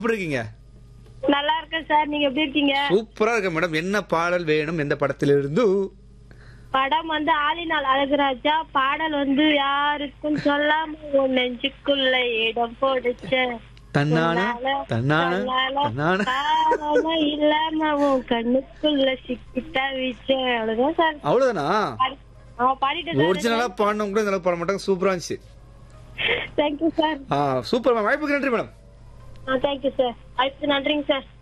எப்படி இருக்கீங்க நல்லா இருக்கேன் சார் நீங்க எப்படி இருக்கீங்க சூப்பரா இருக்க மேடம் என்ன பாடல் வேணும் எந்த படத்திலிருந்து படம் வந்து ஆலினால் அழகுராஜா பாடல் வந்து யாருக்கும் சொல்லாம உன் நெஞ்சுக்குள்ள இடம் போடுச்ச தன்னான உன்னால, தன்னான தன்னால, தன்னான காரணம் இல்லாம உன் கண்ணுக்குள்ள சிக்கிட்டா வீச்ச அவ்வளவுதான் சார் அவ்வளவுதானா பாடி- ஆ, பாடிட்டேன் ஒரிஜினலா பாடினவங்க கூட இந்த அளவுக்கு பாட மாட்டாங்க சூப்பரா இருந்துச்சு தேங்க்யூ சார் ஆ சூப்பர் மேம் வாய்ப்புக்கு நன்றி மேடம் தேங்க்யூ சார் அடுத்து நன்றிங்க சார்